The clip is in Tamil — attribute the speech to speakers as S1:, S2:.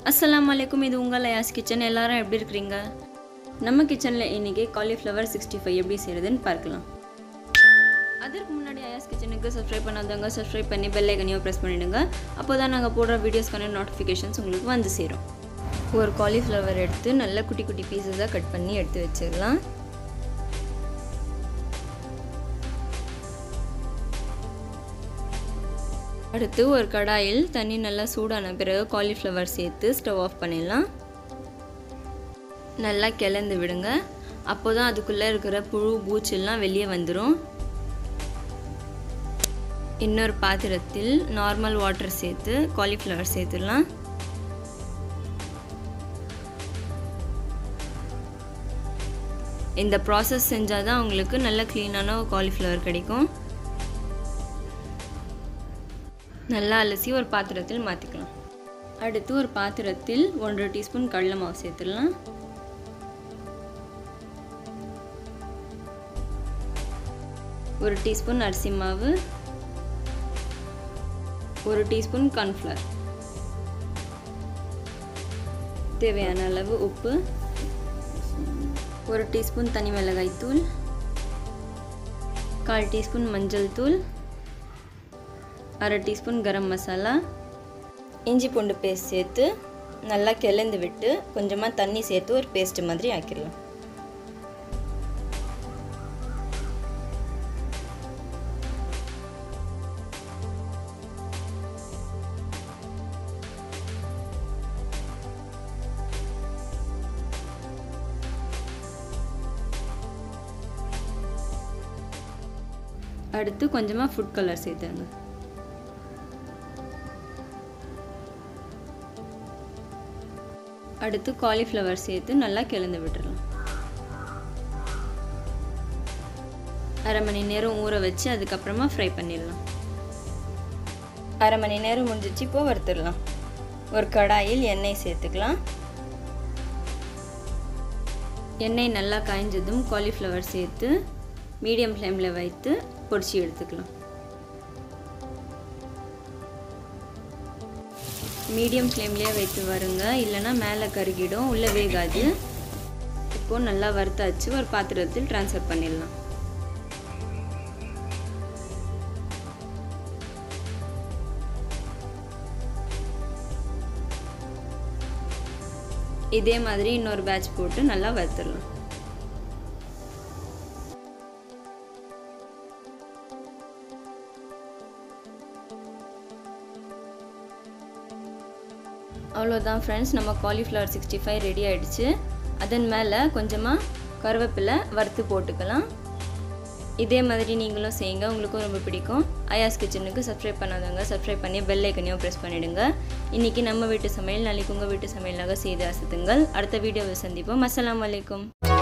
S1: அஸ்ஸலாமு அலைக்கும் இது உங்கள் அயாஸ் கிச்சன் எல்லாரும் எப்படி இருக்கிறீங்க நம்ம கிச்சனில் இன்றைக்கி காலிஃப்ளவர் சிக்ஸ்டி ஃபைவ் எப்படி செய்கிறதுன்னு பார்க்கலாம் அதற்கு முன்னாடி அயாஸ் கிச்சனுக்கு சப்ஸ்கிரைப் பண்ணாதவங்க சப்ஸ்கிரைப் பண்ணி பெல் ஐக்கனையும் ப்ரெஸ் பண்ணிவிடுங்க அப்போ தான் நாங்கள் போடுற வீடியோஸ்க்கான நோட்டிஃபிகேஷன்ஸ் உங்களுக்கு வந்து சேரும் ஒரு காலிஃப்ளவர் எடுத்து நல்ல குட்டி குட்டி பீசஸாக கட் பண்ணி எடுத்து வச்சிடலாம் அடுத்து ஒரு கடாயில் தண்ணி நல்லா சூடான பிறகு காலிஃப்ளவர் சேர்த்து ஸ்டவ் ஆஃப் பண்ணிடலாம் நல்லா கிளந்து விடுங்க அப்போ தான் அதுக்குள்ளே இருக்கிற புழு பூச்செல்லாம் வெளியே வந்துடும் இன்னொரு பாத்திரத்தில் நார்மல் வாட்டர் சேர்த்து காலிஃப்ளவர் சேர்த்துடலாம் இந்த ப்ராசஸ் செஞ்சால் தான் உங்களுக்கு நல்ல க்ளீனான காலிஃப்ளவர் கிடைக்கும் நல்லா அலசி ஒரு பாத்திரத்தில் மாற்றிக்கலாம் அடுத்து ஒரு பாத்திரத்தில் ஒன்றரை டீஸ்பூன் கடலை மாவு சேர்த்துடலாம் ஒரு டீஸ்பூன் அரிசி மாவு ஒரு டீஸ்பூன் கார்ன்ஃப்ளவர் தேவையான அளவு உப்பு ஒரு டீஸ்பூன் தனி மிளகாய் தூள் கால் டீஸ்பூன் மஞ்சள் தூள் அரை டீஸ்பூன் கரம் மசாலா இஞ்சி பூண்டு பேஸ்ட் சேர்த்து நல்லா கிளந்து விட்டு கொஞ்சமாக தண்ணி சேர்த்து ஒரு பேஸ்ட் மாதிரி ஆக்கிடலாம் அடுத்து கொஞ்சமாக ஃபுட் கலர் சேர்த்துருங்க அடுத்து காலிஃப்ளவர் சேர்த்து நல்லா கிளந்து விட்டுறலாம் அரை மணி நேரம் ஊற வச்சு அதுக்கப்புறமா ஃப்ரை பண்ணிடலாம் அரை மணி நேரம் முடிஞ்சிச்சு இப்போ வறுத்துடலாம் ஒரு கடாயில் எண்ணெய் சேர்த்துக்கலாம் எண்ணெய் நல்லா காய்ஞ்சதும் காலிஃப்ளவர் சேர்த்து மீடியம் ஃப்ளேமில் வைத்து பொடிச்சு எடுத்துக்கலாம் மீடியம் ஃப்ளேம்லேயே வைத்து வருங்க இல்லைனா மேலே கருகிடும் உள்ளே வேகாது இப்போது நல்லா வறுத்தாச்சு ஒரு பாத்திரத்தில் ட்ரான்ஸ்ஃபர் பண்ணிடலாம் இதே மாதிரி இன்னொரு பேட்ச் போட்டு நல்லா வறுத்துடலாம் அவ்வளோதான் ஃப்ரெண்ட்ஸ் நம்ம காலிஃப்ளவர் சிக்ஸ்டி ஃபைவ் ரெடி ஆகிடுச்சு அதன் மேலே கொஞ்சமாக கருவேப்பிலை வறுத்து போட்டுக்கலாம் இதே மாதிரி நீங்களும் செய்யுங்க உங்களுக்கும் ரொம்ப பிடிக்கும் அயாஸ் கிச்சனுக்கு சப்ஸ்கிரைப் பண்ணாதவங்க சப்ஸ்கிரைப் பண்ணி பெல் ஐக்கனையும் ப்ரெஸ் பண்ணிவிடுங்க இன்றைக்கி நம்ம வீட்டு சமையல் நாளைக்கு உங்கள் வீட்டு சமையலாக செய்து அசத்துங்கள் அடுத்த வீடியோவை சந்திப்போம் அஸ்லாம் வலைக்கம்